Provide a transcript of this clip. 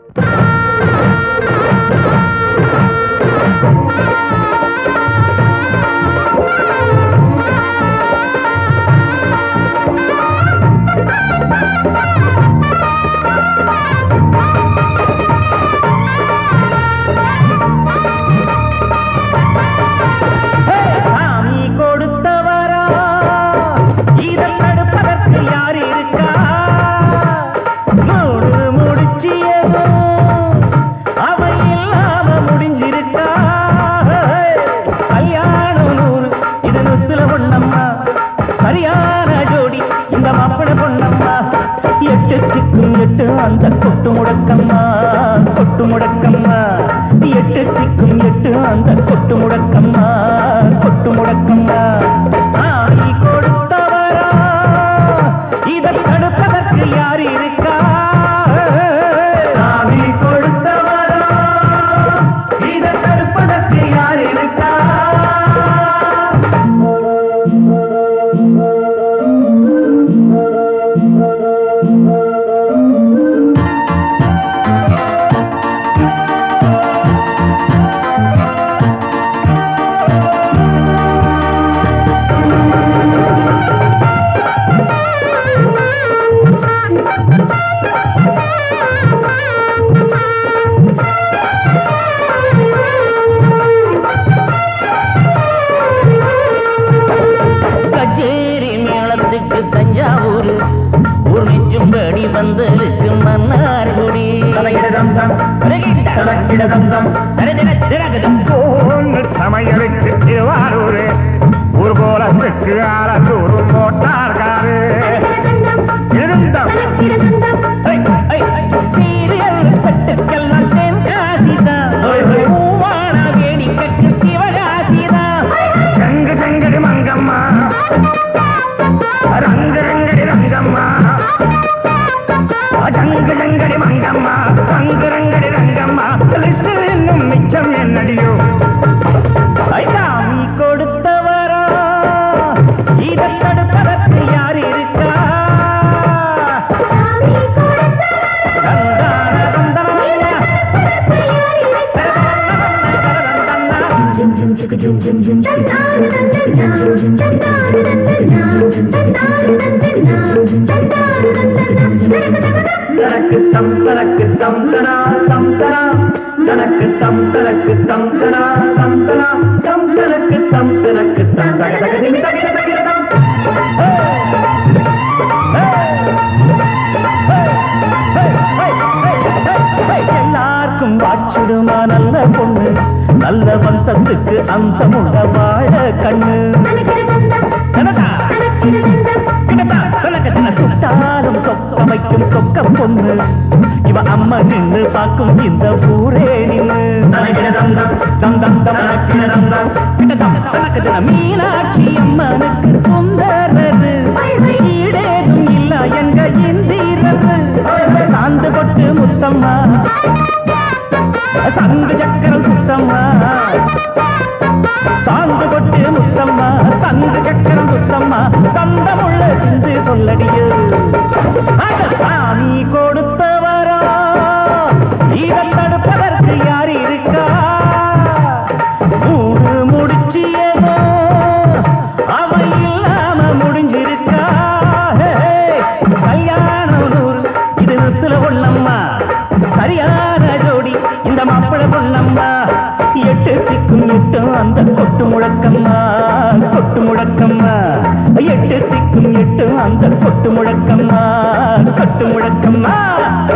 சாமி கொடுத்தவரா இதை தடுப்பதற்கு யார் இருக்கா மூடு முடிச்சியதோ அவ இல்லாம முடிஞ்சிருக்கா கல்யாணம் நூறு இது நுத்துல பொண்ணம்மா சரியான ஜோடி இந்த மாப்பிள பொண்ணம்மா எட்டு திக்கும் எட்டு அந்த கொட்டு முடக்கம்மா கொட்டு முடக்கம்மா எட்டு திக்கும் எட்டு அந்த கொட்டு முடக்கம்மா கொட்டு முடக்கம்மா சாமி கொடுத்தவரா இதை தடுப்பதற்கு யார் இருக்கா சாமி கொடுத்தவரா இதை தடுப்பதற்கு யார் இருக்கா கச்சேரி மேளத்துக்கு தஞ்சாவூர் ஊர் நெஞ்சும்படி வந்ததுக்கு மன்னார்குடி பொண்ணு சமையலுக்கு திருவாரூர் ஊர் போலத்துக்கு ஆலத்தூர் மோட்டார்காரு இருந்தம் சீரியல் சட்டுக்கெல்லாம் தென்காசிதான் பூவான வேடிக்கைக்கு சிவகாசிதான் ஜங்கு ஜங்கடி மங்கம்மா ரங்கு ரங்கடி ரங்கம்மா ஜங்கு ஜங்கடி மங்கம்மா ரங்கு ரங்கடி ரங்கம்மா லிஸ்டில் இன்னும் மிச்சம் என்னடியோ சாமி கொடுத்தவரா இதை தடுப்பதற்கு யார் இருக்கா தந்தான தந்தனமையா. தனக்கு தம் தனக்கு தம் தனா தம் தனா தனக்கு தம் தனக்கு தம் தனா தம் தனா தம் தனக்கு தம் தனக்கு தம் தக தக திமி தக தக தம் எல்லாருக்கும் வாச்சிடுமா நல்ல பொண்ணு நல்ல வம்சத்துக்கு அம்சமுள்ள வாழ கண்ணு கனடா. கிடத்தா, கலக்கத்தின சுட்டாலும் சொக்கமைக்கும் சொக்க பொண்ணு இவ அம்மா நின்று பார்க்கும் இந்த ஊரே நின்று தம் தம் தம் கிடத்தம் கலக்கத்தின மீனாட்சி அம்மனுக்கு சுந்தரது ஈடேதும் இல்ல எங்க இந்திரது சாந்து கொட்டு முத்தம்மா சங்கு சக்கரம் சுத்தம்மா சாந்து கொட்டு முத்தம்மா சங்கு சக்கரம் சுத்தம்மா சந்தமுள்ள சிந்து சொல்லடியோ அட சாமி கொடுத்தவரா இதை தடுப்பதற்கு யார் இருக்கா மூடு முடிச்சியதோ அவ இல்லாம முடிஞ்சிருக்கா ஹே, ஹே. கல்யாணம் நூறு இது நிறுத்துல பொண்ணம்மா சரியான ஜோடி இந்த மாப்பிள பொண்ணம்மா எட்டு திக்கும் எட்டும் அந்த கொட்டு முழக்கம்மா கொட்டு முழக்கம்மா எட்டு திக்கும் எட்டும் அந்த கொட்டு முழக்கம்மா கொட்டு முழக்கம்மா